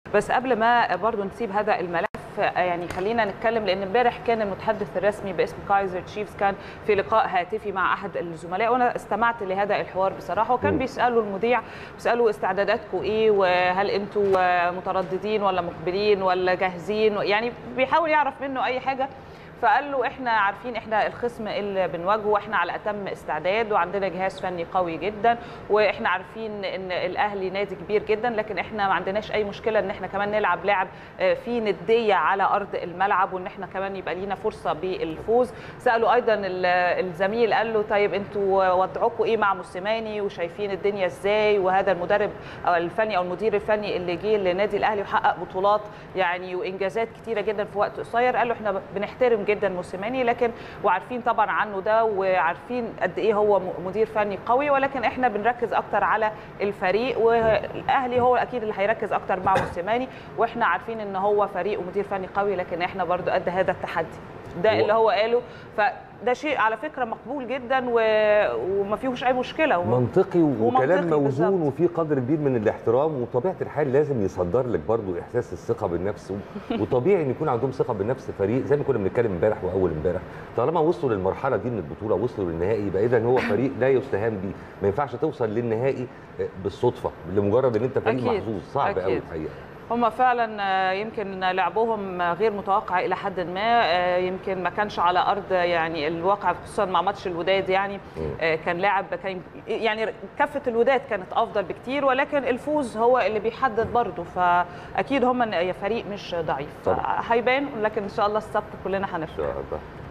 بس قبل ما برضو نسيب هذا الملف يعني خلينا نتكلم لان امبارح كان المتحدث الرسمي باسم كايزر تشيفز كان في لقاء هاتفي مع احد الزملاء وانا استمعت لهذا الحوار بصراحه وكان مم. بيسالوا المذيع بيسالوا استعداداتكم ايه وهل انتم مترددين ولا مقبلين ولا جاهزين يعني بيحاول يعرف منه اي حاجه فقال له احنا عارفين احنا الخصم اللي بنواجهه واحنا على اتم استعداد وعندنا جهاز فني قوي جدا واحنا عارفين ان الاهلي نادي كبير جدا لكن احنا ما عندناش اي مشكله ان احنا كمان نلعب لعب آه، في نديه على ارض الملعب وان احنا كمان يبقى لينا فرصه بالفوز سالوا ايضا ال- الزميل قال له طيب انتوا وضعكم ايه مع موسيماني وشايفين الدنيا ازاي وهذا المدرب او الفني او المدير الفني اللي جه لنادي الاهلي وحقق بطولات يعني وانجازات كتيره جدا في وقت قصير قال له احنا بنحترم جدا موسيماني لكن وعارفين طبعا عنه ده وعارفين قد ايه هو م- مدير فني قوي ولكن احنا بنركز اكتر على الفريق والاهلي هو اكيد اللي هيركز اكتر مع موسيماني واحنا عارفين ان هو فريق ومدير فني قوي لكن احنا برضو قد هذا التحدي ده هو- اللي هو قاله فده شيء على فكره مقبول جدا و... وما فيهوش اي مشكله و... منطقي وكلام ومنطقي موزون بالظبط. وفي قدر كبير من الاحترام وطبيعه الحال لازم يصدر لك برضو احساس الثقه بالنفس و- وطبيعي ان يكون عندهم ثقه بالنفس فريق زي ما كنا بنتكلم امبارح واول امبارح طالما وصلوا للمرحله دي من البطوله وصلوا للنهائي يبقى اذا هو فريق لا يستهان بيه ما ينفعش توصل للنهائي آه، بالصدفه لمجرد ان انت فريق أكيد. محظوظ صعب قوي أكيد. الحقيقه هم فعلا آه، يمكن لعبهم غير متوقع الى حد ما آه، يمكن ما كانش على ارض يعني الواقع خصوصا مع ماتش الوداد يعني آه، كان لاعب كان يعني كفه الوداد كانت افضل بكتير ولكن الفوز هو اللي بيحدد برضه فاكيد هم فريق مش ضعيف طبعا. هيبان لكن ان شاء الله السبت كلنا ان هنفرح شاء الله